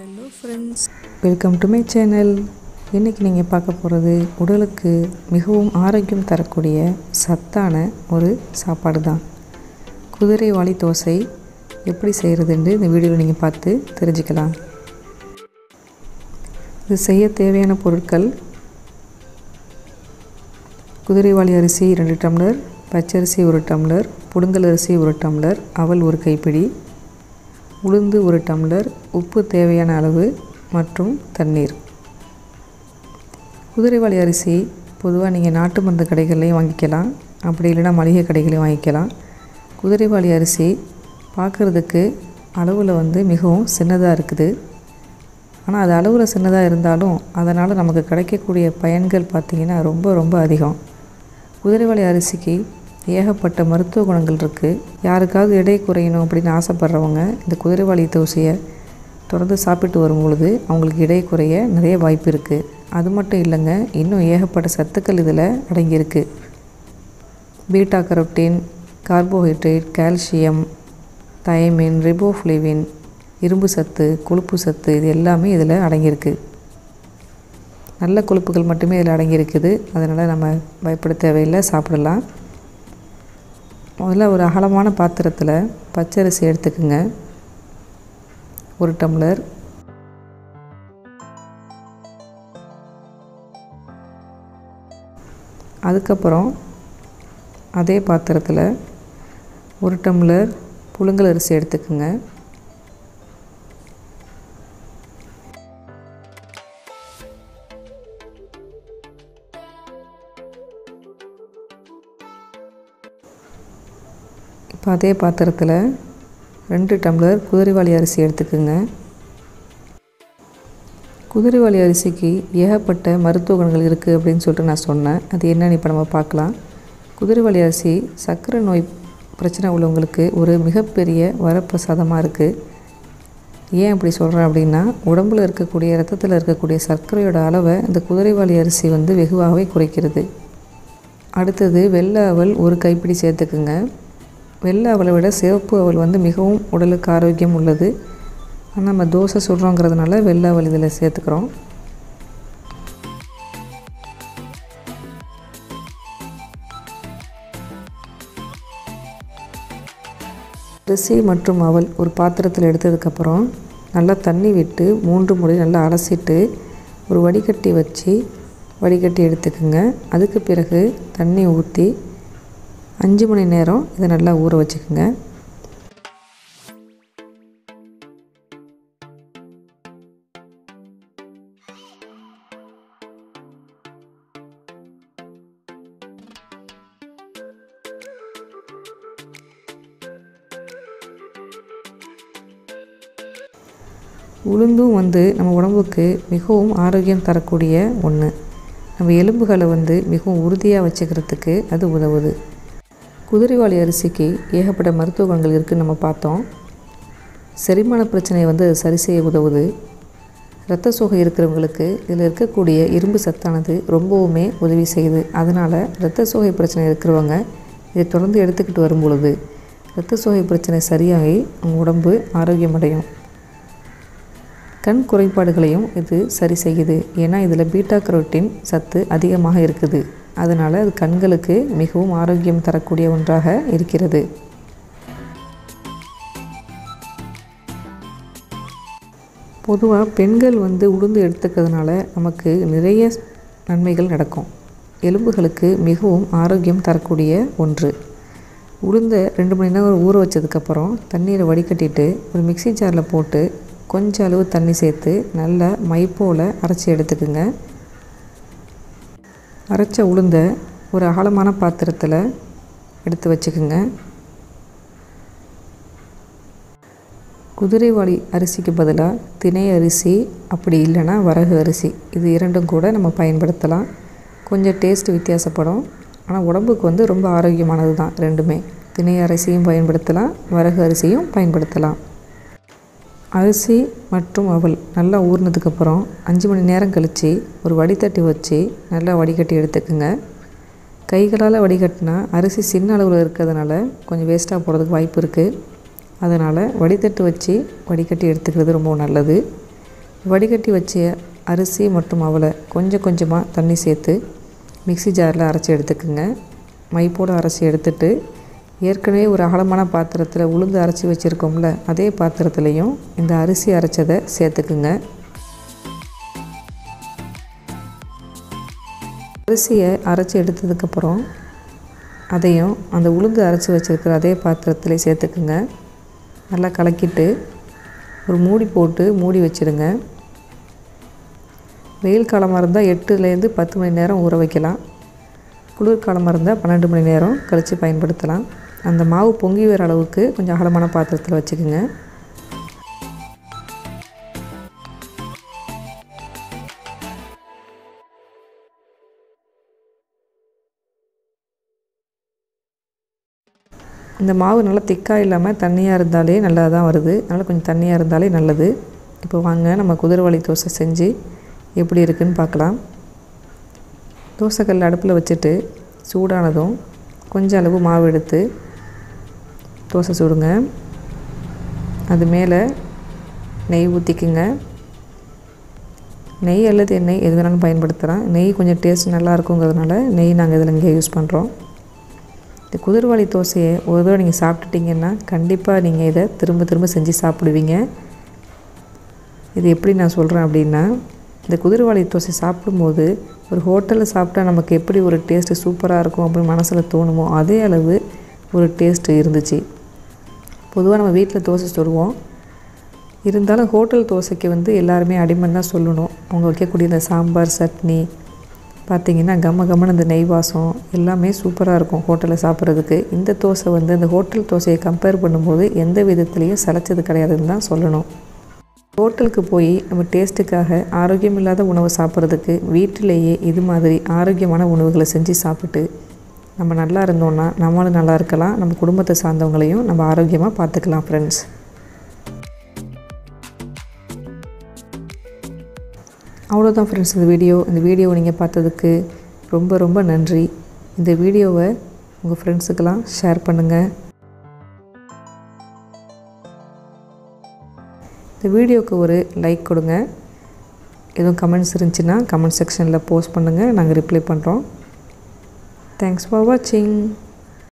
hello friends welcome to my channel இன்றைக்கி நீங்கள் பார்க்க போகிறது உடலுக்கு மிகவும் ஆரோக்கியம் தரக்கூடிய சத்தான ஒரு சாப்பாடு தான் குதிரைவாளி தோசை எப்படி செய்கிறதுன்னு இந்த வீடியோவில் நீங்கள் பார்த்து தெரிஞ்சுக்கலாம் இது செய்ய தேவையான பொருட்கள் குதிரைவாளி அரிசி ரெண்டு டம்ளர் பச்சரிசி ஒரு டம்ளர் புடுங்கல் அரிசி ஒரு டம்ளர் அவல் ஒரு கைப்பிடி உளுந்து ஒரு டம்ளர் உப்பு தேவையான அளவு மற்றும் தண்ணீர் குதிரைவாளி அரிசி பொதுவாக நீங்கள் நாட்டு மருந்து கடைகள்லையும் வாங்கிக்கலாம் அப்படி இல்லைன்னா மளிகை கடைகளையும் வாங்கிக்கலாம் குதிரைவாளி அரிசி பார்க்குறதுக்கு அளவில் வந்து மிகவும் சின்னதாக இருக்குது ஆனால் அது அளவில் சின்னதாக இருந்தாலும் அதனால் நமக்கு கிடைக்கக்கூடிய பயன்கள் பார்த்திங்கன்னா ரொம்ப ரொம்ப அதிகம் குதிரைவாளி அரிசிக்கு ஏகப்பட்ட மருத்துவ குணங்கள் இருக்குது யாருக்காவது எடை குறையணும் அப்படின்னு ஆசைப்பட்றவங்க இந்த குதிரைவாளி தோசையை தொடர்ந்து சாப்பிட்டு வரும்பொழுது அவங்களுக்கு எடை குறைய நிறைய வாய்ப்பு இருக்குது அது மட்டும் இல்லைங்க இன்னும் ஏகப்பட்ட சத்துக்கள் இதில் அடங்கியிருக்கு beta carotene carbohydrate calcium thiamine riboflavin இரும்பு சத்து கொழுப்பு சத்து இது எல்லாமே இதில் அடங்கியிருக்கு நல்ல கொழுப்புகள் மட்டுமே இதில் அடங்கியிருக்குது அதனால் நம்ம பயப்பட தேவையில்லை சாப்பிடலாம் முதல்ல ஒரு அகலமான பாத்திரத்தில் பச்சரிசி எடுத்துக்கோங்க ஒரு டம்ளர் அதுக்கப்புறம் அதே பாத்திரத்தில் ஒரு டம்ளர் புழுங்கல் அரிசி எடுத்துக்கோங்க இப்போ அதே பாத்திரத்தில் ரெண்டு டம்ளர் குதிரைவாளி அரிசி எடுத்துக்கோங்க குதிரைவாளி அரிசிக்கு ஏகப்பட்ட மருத்துவ குணங்கள் இருக்குது அப்படின்னு சொல்லிட்டு நான் சொன்னேன் அது என்னன்னு இப்போ நம்ம பார்க்கலாம் குதிரைவாளி அரிசி சர்க்கரை நோய் பிரச்சனை உள்ளவங்களுக்கு ஒரு மிகப்பெரிய வரப்பிரசாதமாக இருக்குது ஏன் அப்படி சொல்கிறேன் அப்படின்னா உடம்பில் இருக்கக்கூடிய ரத்தத்தில் இருக்கக்கூடிய சர்க்கரையோட அளவை இந்த குதிரைவாளி அரிசி வந்து வெகுவாகவே குறைக்கிறது அடுத்தது வெள்ளை அவல் ஒரு கைப்பிடி சேர்த்துக்குங்க வெள்ளை அவலை விட சிவப்பு அவல் வந்து மிகவும் உடலுக்கு ஆரோக்கியம் உள்ளது ஆனால் நம்ம தோசை சுடுறோங்கிறதுனால வெள்ளை அவல் இதில் சேர்த்துக்கிறோம் அரிசி மற்றும் அவல் ஒரு பாத்திரத்தில் எடுத்ததுக்கப்புறம் நல்லா தண்ணி விட்டு மூன்று முறை நல்லா அலசிட்டு ஒரு வடிகட்டி வச்சு வடிகட்டி எடுத்துக்கோங்க அதுக்கு பிறகு தண்ணி ஊற்றி அஞ்சு மணி நேரம் இதை நல்லா ஊற வச்சுக்கோங்க உளுந்தும் வந்து நம்ம உடம்புக்கு மிகவும் ஆரோக்கியம் தரக்கூடிய ஒன்று நம்ம எலும்புகளை வந்து மிகவும் உறுதியாக வச்சுக்கிறதுக்கு அது உதவுது குதிரைவாளி அரிசிக்கு ஏகப்பட்ட மருத்துவ குணங்கள் இருக்குதுன்னு நம்ம பார்த்தோம் செரிமான பிரச்சனையை வந்து அது சரி செய்ய உதவுது இரத்த சோகை இருக்கிறவங்களுக்கு இதில் இருக்கக்கூடிய இரும்பு சத்தானது ரொம்பவுமே உதவி செய்யுது அதனால் இரத்த சோகை பிரச்சனை இருக்கிறவங்க இதை தொடர்ந்து எடுத்துக்கிட்டு வரும் பொழுது இரத்த சோகை பிரச்சனை சரியாகி அவங்க உடம்பு ஆரோக்கியமடையும் கண் குறைபாடுகளையும் இது சரி செய்யுது ஏன்னா இதில் பீட்டா கரோட்டின் சத்து அதிகமாக இருக்குது அதனால் அது கண்களுக்கு மிகவும் ஆரோக்கியம் தரக்கூடிய ஒன்றாக இருக்கிறது பொதுவாக பெண்கள் வந்து உளுந்து எடுத்துக்கிறதுனால நமக்கு நிறைய நன்மைகள் நடக்கும் எலும்புகளுக்கு மிகவும் ஆரோக்கியம் தரக்கூடிய ஒன்று உளுந்தை ரெண்டு மணி நேரம் ஊற வச்சதுக்கப்புறம் தண்ணீரை வடிகட்டிட்டு ஒரு மிக்சி ஜாரில் போட்டு கொஞ்சம் அளவு தண்ணி சேர்த்து நல்லா மை போல் அரைச்சி எடுத்துக்குங்க அரைச்ச உளுந்தை ஒரு அகலமான பாத்திரத்தில் எடுத்து வச்சுக்கோங்க குதிரைவாளி அரிசிக்கு பதிலாக திணை அரிசி அப்படி இல்லைன்னா வரகு அரிசி இது இரண்டும் கூட நம்ம பயன்படுத்தலாம் கொஞ்சம் டேஸ்ட் வித்தியாசப்படும் ஆனால் உடம்புக்கு வந்து ரொம்ப ஆரோக்கியமானது தான் ரெண்டுமே திணை அரிசியும் பயன்படுத்தலாம் வரகு அரிசியும் பயன்படுத்தலாம் அரிசி மற்றும் அவல் நல்லா ஊறினதுக்கப்புறம் அஞ்சு மணி நேரம் கழித்து ஒரு வடித்தட்டி வச்சு நல்லா வடிகட்டி எடுத்துக்கோங்க கைகளால் வடிகட்டினா அரிசி சின்ன அளவில் இருக்கிறதுனால கொஞ்சம் வேஸ்ட்டாக போகிறதுக்கு வாய்ப்பு இருக்குது அதனால் வடித்தட்டு வச்சு வடிகட்டி எடுத்துக்கிறது ரொம்ப நல்லது வடிகட்டி வச்ச அரிசி மற்றும் அவலை கொஞ்சம் கொஞ்சமாக தண்ணி சேர்த்து மிக்ஸி ஜாரில் அரைச்சி எடுத்துக்குங்க மை போட அரைச்சி எடுத்துட்டு ஏற்கனவே ஒரு அகலமான பாத்திரத்தில் உளுந்து அரைச்சி வச்சுருக்கோம்ல அதே பாத்திரத்துலேயும் இந்த அரிசி அரைச்சதை சேர்த்துக்குங்க அரிசியை அரைச்சி எடுத்ததுக்கப்புறம் அதையும் அந்த உளுந்து அரைச்சி வச்சுருக்கிற அதே பாத்திரத்தில் சேர்த்துக்குங்க நல்லா கலக்கிட்டு ஒரு மூடி போட்டு மூடி வச்சுடுங்க வெயில் காலமாக இருந்தால் எட்டுலேருந்து பத்து மணி நேரம் ஊற வைக்கலாம் குளிர்காலமாக இருந்தால் பன்னெண்டு மணி நேரம் கழித்து பயன்படுத்தலாம் அந்த மாவு பொங்கி வர அளவுக்கு கொஞ்சம் அகலமான பாத்திரத்தில் வச்சுக்கோங்க இந்த மாவு நல்லா திக்காக இல்லாமல் தண்ணியாக இருந்தாலே நல்லா தான் வருது அதனால் கொஞ்சம் தண்ணியாக இருந்தாலே நல்லது இப்போ வாங்க நம்ம குதிரைவாளி தோசை செஞ்சு எப்படி இருக்குன்னு பார்க்கலாம் தோசைக்கல் அடுப்பில் வச்சுட்டு சூடானதும் கொஞ்சம் அளவு மாவு எடுத்து தோசை சுடுங்க அது மேலே நெய் ஊற்றிக்குங்க நெய் அல்லது எண்ணெய் எது வேணாலும் பயன்படுத்தலாம் நெய் கொஞ்சம் டேஸ்ட் நல்லா இருக்குங்கிறதுனால நெய் நாங்கள் இதில் இங்கே யூஸ் பண்ணுறோம் இந்த குதிர்வாளி தோசையை ஒரு தடவை நீங்கள் சாப்பிட்டுட்டிங்கன்னா கண்டிப்பாக நீங்கள் இதை திரும்ப திரும்ப செஞ்சு சாப்பிடுவீங்க இது எப்படி நான் சொல்கிறேன் அப்படின்னா இந்த குதிர்வாளி தோசை சாப்பிடும்போது ஒரு ஹோட்டலில் சாப்பிட்டா நமக்கு எப்படி ஒரு டேஸ்ட்டு சூப்பராக இருக்கும் அப்படின்னு மனசில் தோணுமோ அதே அளவு ஒரு டேஸ்ட்டு இருந்துச்சு பொதுவாக நம்ம வீட்டில் தோசை சுடுவோம் இருந்தாலும் ஹோட்டல் தோசைக்கு வந்து எல்லாருமே அடிமைன்னு தான் சொல்லணும் அவங்க வைக்கக்கூடிய இந்த சாம்பார் சட்னி பார்த்திங்கன்னா கம்ம கம்மன்னு இந்த நெய் வாசம் எல்லாமே சூப்பராக இருக்கும் ஹோட்டலில் சாப்பிட்றதுக்கு இந்த தோசை வந்து இந்த ஹோட்டல் தோசையை கம்பேர் பண்ணும்போது எந்த விதத்துலேயும் சளைச்சது கிடையாதுன்னு தான் சொல்லணும் ஹோட்டலுக்கு போய் நம்ம டேஸ்ட்டுக்காக ஆரோக்கியம் இல்லாத உணவை சாப்பிட்றதுக்கு வீட்டிலேயே இது மாதிரி ஆரோக்கியமான உணவுகளை செஞ்சு சாப்பிட்டு நம்ம நல்லா இருந்தோம்னா நம்மளும் நல்லா இருக்கலாம் நம்ம குடும்பத்தை சார்ந்தவங்களையும் நம்ம ஆரோக்கியமாக பார்த்துக்கலாம் ஃப்ரெண்ட்ஸ் அவ்வளோதான் ஃப்ரெண்ட்ஸ் இந்த வீடியோ இந்த வீடியோவை நீங்கள் பார்த்ததுக்கு ரொம்ப ரொம்ப நன்றி இந்த வீடியோவை உங்கள் ஃப்ரெண்ட்ஸுக்கெல்லாம் ஷேர் பண்ணுங்கள் இந்த வீடியோவுக்கு ஒரு லைக் கொடுங்க எதுவும் கமெண்ட்ஸ் இருந்துச்சுன்னா கமெண்ட் செக்ஷனில் போஸ்ட் பண்ணுங்கள் நாங்கள் ரிப்ளை பண்ணுறோம் தேங்க்ஸ் ஃபார் வாட்சிங்